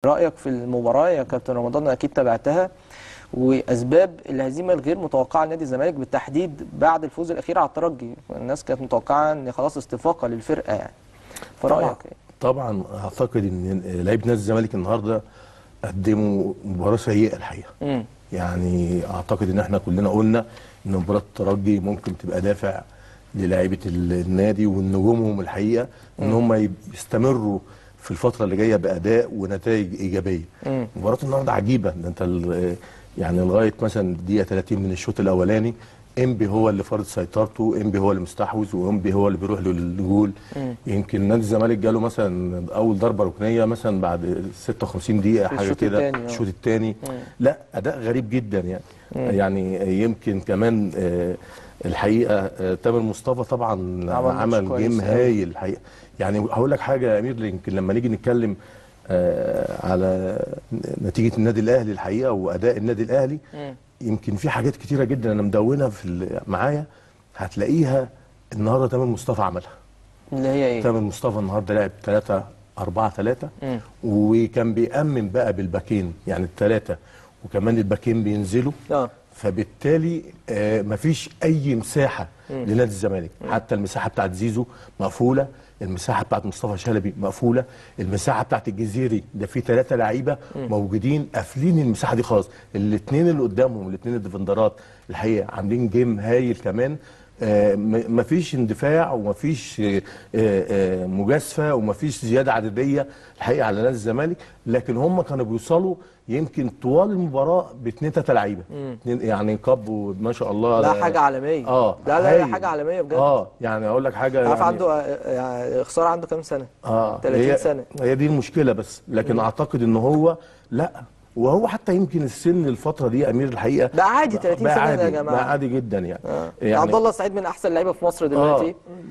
رايك في المباراه يا كابتن رمضان اكيد تابعتها واسباب الهزيمه الغير متوقعه لنادي الزمالك بالتحديد بعد الفوز الاخير على الترجي الناس كانت متوقعه ان خلاص استفاقه للفرقه يعني طبعا فرايك ايه طبعا اعتقد ان لعيبه نادي الزمالك النهارده قدموا مباراه سيئه الحقيقه امم يعني اعتقد ان احنا كلنا قلنا ان مباراه الترجي ممكن تبقى دافع للاعيبه النادي ونجومهم الحقيقه ان هم يستمروا في الفتره اللي جايه باداء ونتائج ايجابيه مم. مباراه النهارده عجيبه ده انت ال- يعني لغايه مثلا الدقيقه 30 من الشوط الاولاني انبي هو اللي فرض سيطرته انبي هو اللي مستحوذ وانبي هو اللي بيروح للجول يمكن نادي الزمالك جاله مثلا اول ضربه ركنيه مثلا بعد 56 دقيقه حاجه الشوط كده التاني، آه. الشوط الثاني لا اداء غريب جدا يعني يعني يمكن كمان آه، الحقيقه آه، تامر مصطفى طبعا عمل ماتش عمل كويس جيم أوي. هايل الحقيقه يعني هقول لك حاجه يا امير يمكن لما نيجي نتكلم آه، على نتيجه النادي الاهلي الحقيقه واداء النادي الاهلي مم. يمكن في حاجات كتيره جدا انا مدونها في ال- معايا هتلاقيها النهارده تامر مصطفى عملها اللي هي ايه تامر مصطفى النهارده لعب 3 4 3 مم. وكان بيأمن بقى بالباكين يعني الثلاثه وكمان الباكين بينزلوا اه فبالتالي آه مفيش اي مساحه لنادي الزمالك حتى المساحه بتاعت زيزو مقفوله المساحه بتاعت مصطفى شلبي مقفوله المساحه بتاعت الجزيري ده في ثلاثه لعيبه موجودين قافلين المساحه دي خالص الاثنين اللي قدامهم الاثنين الديفندرات الحقيقه عاملين جيم هايل كمان آه، م- مفيش اندفاع ومفيش آه، آه، آه، مجازفه ومفيش زياده عدديه الحقيقه على نادي الزمالك لكن هم كانوا بيوصلوا يمكن طوال المباراه باثنين ثلاثه لعيبه اتنين- يعني كابو ما شاء الله لا ده- حاجه عالميه اه لا لا لا هايل. حاجه عالميه بجد اه يعني اقول لك حاجه عارف يعني عنده آه، يعني خساره عنده كام سنه اه 30 هي سنه هي دي المشكله بس لكن اعتقد ان هو لا وهو حتى يمكن السن الفتره دي يا امير الحقيقه ده عادي 30 بقى سنه عادي يا جماعه بقى عادي جدا يعني آه. يعني عبد الله السعيد من احسن اللعيبه في مصر دلوقتي اه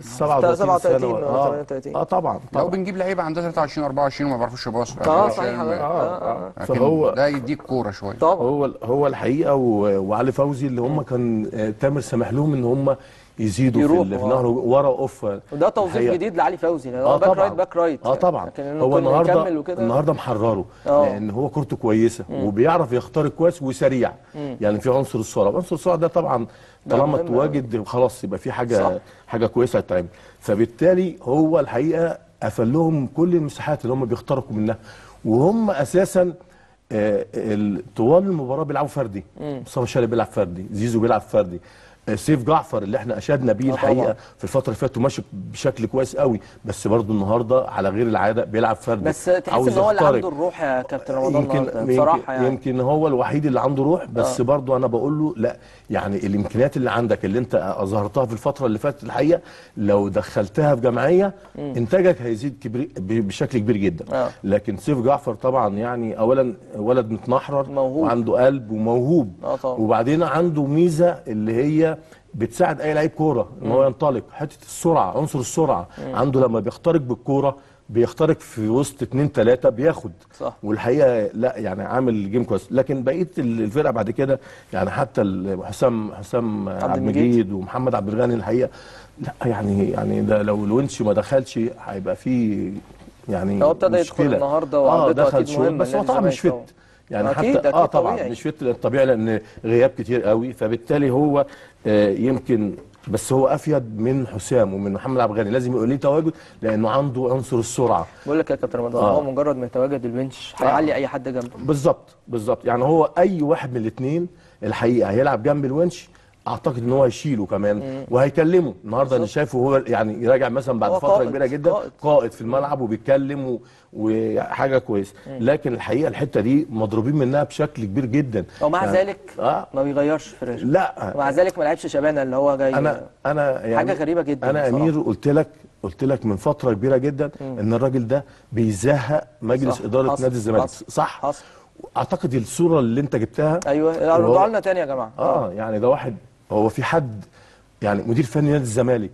37 37 سنه ولا اه 38. اه طبعا لو طبعا بنجيب لعيبه عندها 23 24 وما بيعرفوش يباصوا اه يعني صحيح عشان- آه، آه، آه. لكن فهو- ده يديك كوره شويه طبعا هو هو الحقيقه و- وعلي فوزي اللي هم كان آه، تامر سمح لهم ان هم يزيدوا في, يروحوا، ال- في آه. نهر ورا اوف وده توظيف الحقيقة- جديد لعلي فوزي لان اه هو باك طبعا رايت باك رايت اه طبعا لكن إنه هو كل ما يكمل النهارده وكده النهارده محرره آه. لان هو كورته كويسه وبيعرف يخترق كويس وسريع يعني في عنصر السرعه عنصر السرعه ده طبعا ده طالما مهم تواجد خلاص يبقى في حاجه صح. حاجه كويسه هتتعمل فبالتالي هو الحقيقه قفل لهم كل المساحات اللي هم بيخترقوا منها وهم اساسا آه، ال- طوال المباراه بيلعبوا فردي مصطفى شلبي بيلعب فردي زيزو بيلعب فردي آه، سيف جعفر اللي احنا اشدنا بيه آه الحقيقه طبعا. في الفتره اللي فاتت وماشي بشكل كويس قوي بس برضه النهارده على غير العاده بيلعب فردي بس تحس عاوز ان هو اللي يخترق. عنده الروح يا كابتن رمضان يمكن النهارده يمكن, بصراحه يعني يمكن هو الوحيد اللي عنده روح بس آه. آه. برضه انا بقول له لا يعني الامكانيات اللي عندك اللي انت اظهرتها في الفتره اللي فاتت الحقيقه لو دخلتها في جمعيه انتاجك هيزيد كبير ب- بشكل كبير جدا آه. لكن سيف جعفر طبعا يعني اولا ولد متنحرر موهوب. وعنده قلب وموهوب آه طبعا. وبعدين عنده ميزه اللي هي بتساعد اي لعيب كوره ان هو ينطلق حته السرعه عنصر السرعه عنده لما بيخترق بالكوره بيخترق في وسط اتنين تلاته بياخد صح. والحقيقه لا يعني عامل جيم كويس لكن بقيه الفرقه بعد كده يعني حتى ال- حسام حسام عبد المجيد. المجيد ومحمد عبد الغني الحقيقه لا يعني يعني ده لو الونش ما دخلش هيبقى في يعني هو ابتدى يدخل مشكلة. النهارده اه وعودته دخل اكيد شويه مهمه بس هو لنادي طبعا مش الزمالك فت يعني أكيد، حتى أكيد اه طبعا طبيعي. مش فت طبيعي لان غياب كتير قوي فبالتالي هو آه يمكن بس هو افيد من حسام ومن محمد عبد الغني لازم يبقى ليه تواجد لانه عنده عنصر السرعه بقول لك يا كابتن رمضان آه. هو مجرد ما يتواجد البنش هيعلي اي حد جنبه بالظبط بالظبط يعني هو اي واحد من الاثنين الحقيقه هيلعب جنب الونش اعتقد ان هو هيشيله كمان وهيكلمه النهارده انا شايفه هو يعني يراجع مثلا بعد هو فتره قائد، كبيره جدا قائد. قائد في الملعب وبيتكلم و- وحاجه كويسه لكن الحقيقه الحته دي مضروبين منها بشكل كبير جدا ومع يعني- ذلك اه ما بيغيرش فريش لا ومع ذلك ما لعبش شبانه اللي هو جاي انا انا يعني حاجة غريبة جدا انا بصراحة. امير قلت لك قلت لك من فتره كبيره جدا ان الراجل ده بيزهق مجلس صح، اداره حصل، نادي الزمالك حصل، صح حصل. اعتقد الصوره اللي انت جبتها ايوه وهو- ردوا لنا تاني يا جماعه اه يعني ده واحد هو في حد يعني مدير فني نادي الزمالك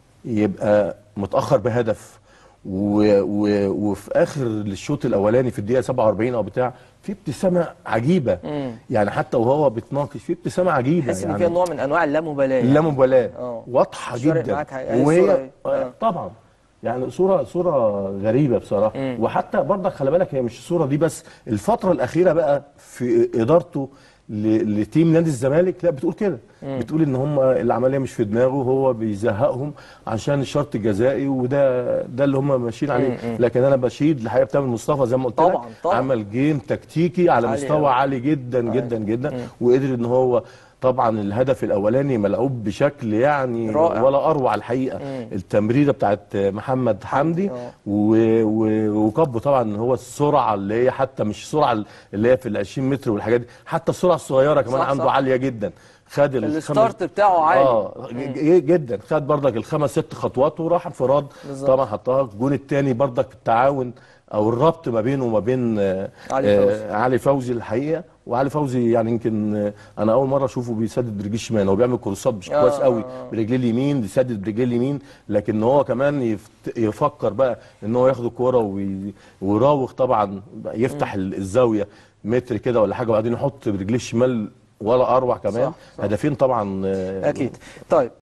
يبقى متاخر بهدف و و وفي اخر الشوط الاولاني في الدقيقه 47 او بتاع في ابتسامه عجيبه يعني حتى وهو بيتناقش في ابتسامه عجيبه تحس ان يعني فيها نوع من انواع اللامبالاه لا مبالاه آه. واضحه مش فارق جدا معاك حاجة. هي وهي الصورة إيه؟ آه. آه. طبعا يعني صوره صوره غريبه بصراحه وحتى برضك خلي بالك هي مش الصوره دي بس الفتره الاخيره بقى في ادارته ل- لتيم نادي الزمالك لا بتقول كده بتقول ان هم العمليه مش في دماغه هو بيزهقهم عشان الشرط الجزائي وده ده اللي هم ماشيين عليه لكن انا بشيد الحقيقه بتعمل مصطفى زي ما قلت لك طبعاً، طبعاً. عمل جيم تكتيكي على عالي مستوى أوي. عالي جدا جدا جدا وقدر ان هو طبعا الهدف الاولاني ملعوب بشكل يعني رائع. ولا اروع الحقيقه التمريره بتاعت محمد حمدي آه. و- و- وكبه طبعا هو السرعه اللي هي حتى مش السرعه اللي هي في ال 20 متر والحاجات دي حتى السرعه الصغيره كمان صح، عنده صح. عاليه جدا خد الخمس- الستارت بتاعه عالي اه ج- جدا خد برضك الخمس ست خطوات وراح انفراد بالظبط. طبعا حطها الجون الثاني برضك التعاون او الربط ما بينه وما بين آه، علي فوزي. آه، علي فوزي الحقيقه وعلي فوزي يعني يمكن آه، انا اول مره اشوفه بيسدد برجليه الشمال هو بيعمل كروسات مش آه، كويس قوي آه. برجليه اليمين بيسدد برجليه اليمين لكن هو كمان يفت- يفكر بقى ان هو ياخد الكوره وي- ويراوغ طبعا بقى يفتح ال- الزاويه متر كده ولا حاجه وبعدين يحط برجليه الشمال ولا اروع كمان صح، صح. هدفين طبعا آه، اكيد طيب